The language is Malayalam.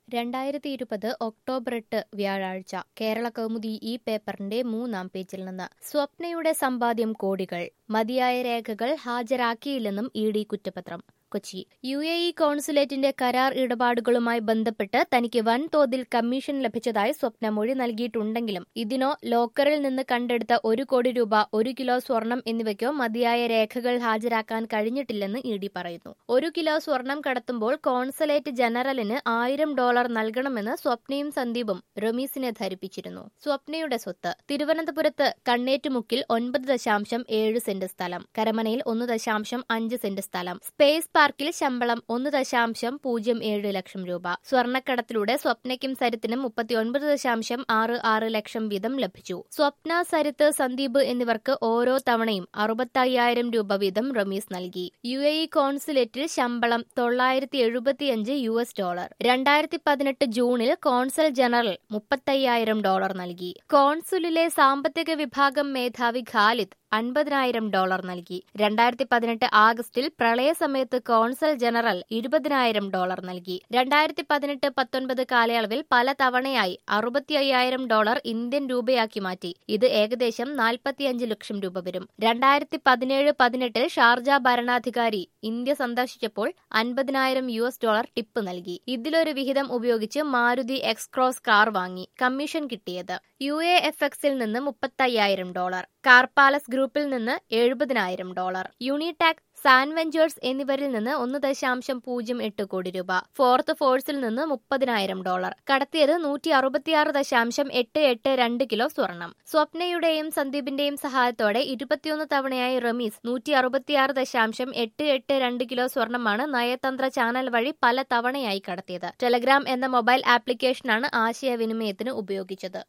രണ്ടായിരത്തി ഇരുപത് ഒക്ടോബർ എട്ട് വ്യാഴാഴ്ച കേരള കൗമുദി ഈ പേപ്പറിന്റെ മൂന്നാം പേജിൽ നിന്ന് സ്വപ്നയുടെ സമ്പാദ്യം കോടികൾ മതിയായ രേഖകൾ ഹാജരാക്കിയില്ലെന്നും ഇ ഡി കുറ്റപത്രം കൊച്ചി യു എ ഇ കോൺസുലേറ്റിന്റെ കരാർ ഇടപാടുകളുമായി ബന്ധപ്പെട്ട് തനിക്ക് വൻതോതിൽ കമ്മീഷൻ ലഭിച്ചതായി സ്വപ്ന മൊഴി നൽകിയിട്ടുണ്ടെങ്കിലും ഇതിനോ ലോക്കറിൽ നിന്ന് കണ്ടെടുത്ത ഒരു കോടി രൂപ ഒരു കിലോ സ്വർണം എന്നിവയ്ക്കോ മതിയായ രേഖകൾ ഹാജരാക്കാൻ കഴിഞ്ഞിട്ടില്ലെന്ന് ഇ ഡി പറയുന്നു ഒരു കിലോ സ്വർണം കടത്തുമ്പോൾ കോൺസുലേറ്റ് ജനറലിന് ആയിരം ഡോളർ നൽകണമെന്ന് സ്വപ്നയും സന്ദീപും റമീസിനെ ധരിപ്പിച്ചിരുന്നു സ്വപ്നയുടെ സ്വത്ത് തിരുവനന്തപുരത്ത് കണ്ണേറ്റുമുക്കിൽ ഒൻപത് ദശാംശം ഏഴ് സെന്റ് സ്ഥലം കരമനയിൽ ഒന്ന് ദശാംശം അഞ്ച് സെന്റ് സ്ഥലം സ്പേസ് പാർക്കിൽ ശമ്പളം ഒന്ന് ദശാംശം പൂജ്യം ഏഴ് ലക്ഷം രൂപ സ്വർണ്ണക്കടത്തിലൂടെ സ്വപ്നയ്ക്കും സരിത്തിനും മുപ്പത്തിയൊൻപത് ദശാംശം ആറ് ആറ് ലക്ഷം വീതം ലഭിച്ചു സ്വപ്ന സരിത്ത് സന്ദീപ് എന്നിവർക്ക് ഓരോ തവണയും അറുപത്തയ്യായിരം രൂപ വീതം റമീസ് നൽകി യു എ ഇ കോൺസുലേറ്റിൽ ശമ്പളം തൊള്ളായിരത്തി എഴുപത്തിയഞ്ച് യു എസ് ഡോളർ രണ്ടായിരത്തി പതിനെട്ട് ജൂണിൽ കോൺസൽ ജനറൽ മുപ്പത്തയ്യായിരം ഡോളർ നൽകി കോൺസുലിലെ സാമ്പത്തിക വിഭാഗം മേധാവി ഖാലിദ് അൻപതിനായിരം ഡോളർ നൽകി രണ്ടായിരത്തി പതിനെട്ട് ആഗസ്റ്റിൽ പ്രളയ സമയത്ത് കോൺസൽ ജനറൽ ഇരുപതിനായിരം ഡോളർ നൽകി രണ്ടായിരത്തി പതിനെട്ട് പത്തൊൻപത് കാലയളവിൽ പല തവണയായി അറുപത്തി അയ്യായിരം ഡോളർ ഇന്ത്യൻ രൂപയാക്കി മാറ്റി ഇത് ഏകദേശം നാൽപ്പത്തിയഞ്ച് ലക്ഷം രൂപ വരും രണ്ടായിരത്തി പതിനേഴ് പതിനെട്ടിൽ ഷാർജ ഭരണാധികാരി ഇന്ത്യ സന്ദർശിച്ചപ്പോൾ അൻപതിനായിരം യു എസ് ഡോളർ ടിപ്പ് നൽകി ഇതിലൊരു വിഹിതം ഉപയോഗിച്ച് മാരുതി എക്സ്ക്രോസ് കാർ വാങ്ങി കമ്മീഷൻ കിട്ടിയത് യു എ എഫ് എക്സിൽ നിന്ന് മുപ്പത്തയ്യായിരം ഡോളർ കാർ പാലസ് ഗ്രൂപ്പിൽ നിന്ന് എഴുപതിനായിരം ഡോളർ യൂണിടാക് സാൻ വെഞ്ചേഴ്സ് എന്നിവരിൽ നിന്ന് ഒന്ന് ദശാംശം പൂജ്യം എട്ട് കോടി രൂപ ഫോർത്ത് ഫോഴ്സിൽ നിന്ന് മുപ്പതിനായിരം ഡോളർ കടത്തിയത് നൂറ്റി അറുപത്തിയാറ് ദശാംശം എട്ട് എട്ട് രണ്ട് കിലോ സ്വർണം സ്വപ്നയുടെയും സന്ദീപിന്റെയും സഹായത്തോടെ ഇരുപത്തിയൊന്ന് തവണയായി റമീസ് നൂറ്റി അറുപത്തിയാറ് ദശാംശം എട്ട് എട്ട് രണ്ട് കിലോ സ്വർണമാണ് നയതന്ത്ര ചാനൽ വഴി പല തവണയായി കടത്തിയത് ടെലഗ്രാം എന്ന മൊബൈൽ ആപ്ലിക്കേഷനാണ് ആശയവിനിമയത്തിന് ഉപയോഗിച്ചത്